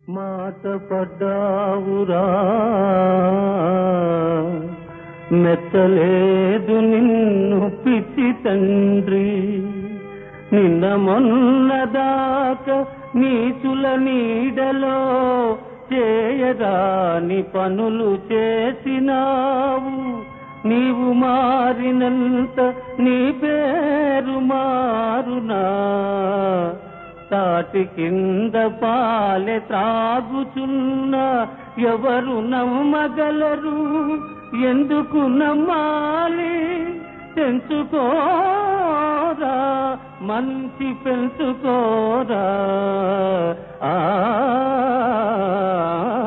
మాట పడ్డావురా మెచ్చలేదు నిన్ను పిచ్చి తండ్రి నిన్న మొన్నదాక నీచుల నీడలో చేయరాని పనులు చేసినావు నీవు మారినంత నీ పేరు మారునా తాటి కింద పాలె త్రాగుచున్న ఎవరు నమ్మగలరు ఎందుకు నమ్మాలి తెంచుకోరా మంచి పెంచుకోరా ఆ